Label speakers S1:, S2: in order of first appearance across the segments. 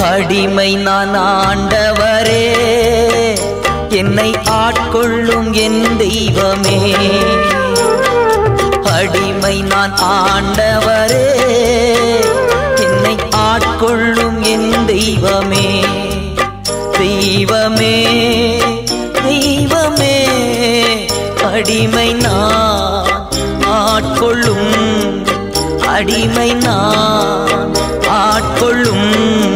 S1: அடிமை நான் ஆண்டவரே என்னை ஆட்கொள்ளும் என் தெய்வமே அடிமை நான் ஆண்டவரே என்னை ஆட்கொள்ளும் என் தெய்வமே தெய்வமே தெய்வமே அடிமை நான் ஆட்கொள்ளும் அடிமை நான் ஆட்கொள்ளும்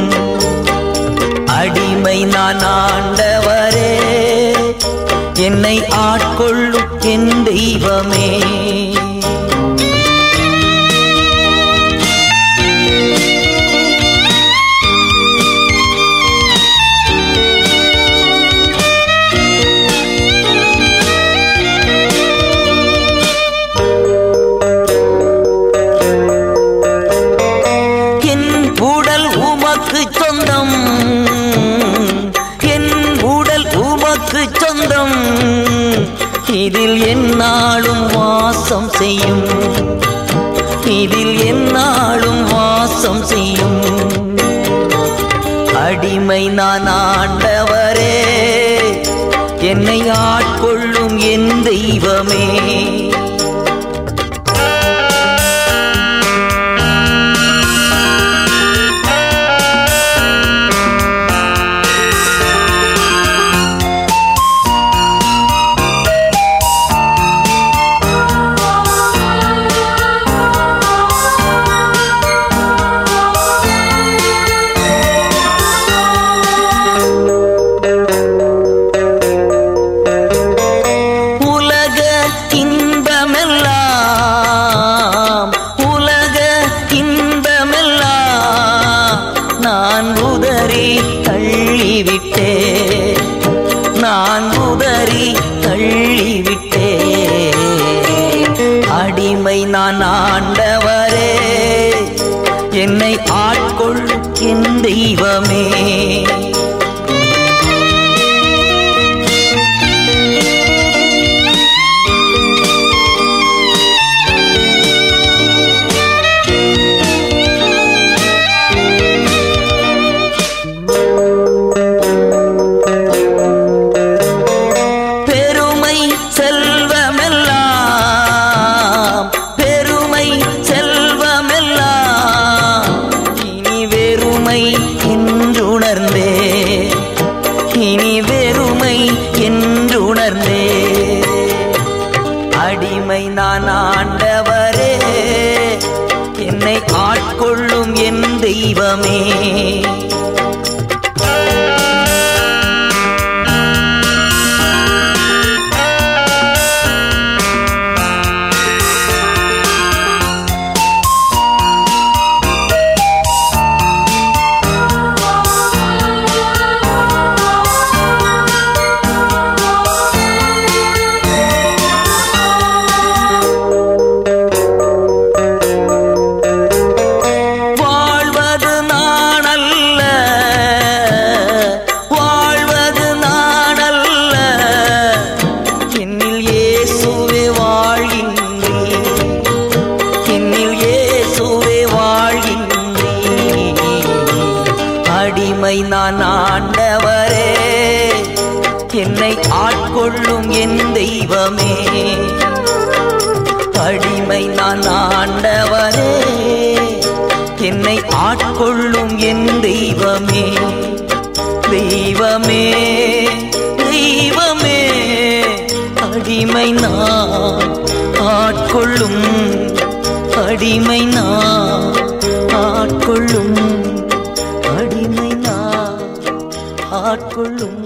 S1: அடிமை நான் ஆண்டவரே என்னை ஆட்கொள்ளும் என் தெய்வமே என் உடல் உமக்கு சொந்தம் என் உடல் உமக்கு சொந்தம் இதில் என்னாலும் வாசம் செய்யும் இதில் என்னாலும் வாசம் செய்யும் அடிமை நான் ஆண்டவரே என்னை ஆட்கொள்ளும் என் தெய்வமே உலக இன்பமெல்லாம் உலக இன்பமெல்லாம் நான் உதறி தள்ளிவிட்டே நான் உதறி தள்ளிவிட்டே அடிமை நான் ஆண்டவரே என்னை ஆட்கொள்ளும் என் தெய்வமே பெருமை செல்வமெல்லாம் பெருமை செல்வமெல்லாம் இனி வெறுமை என்றுணர்ந்தே இனி வெறுமை என்றுணர்ந்தே அடிமை நான் ஆண்டவரே என்னை ஆட்கொள்ளும் என் தெய்வமே வாழ்வது நான் அல்ல வாழ்வது நான் அல்ல என்னில் இயேசுவே வாழ்கின்றீ என்னில் இயேசுவே வாழ்கின்றீ அடிமை நான் ஆண்டவரே என்னை ஆட்கொள்ளும் என் தெய்வமே அடிமை நான் ஆண்டவரே என்னை ஆட்கொள்ளும் என் தெய்வமே தெய்வமே தெய்வமே அடிமை நான் ஆட்கொள்ளும் அடிமை நான் ஆட்கொள்ளும் அடிமை நான் ஆட்கொள்ளும்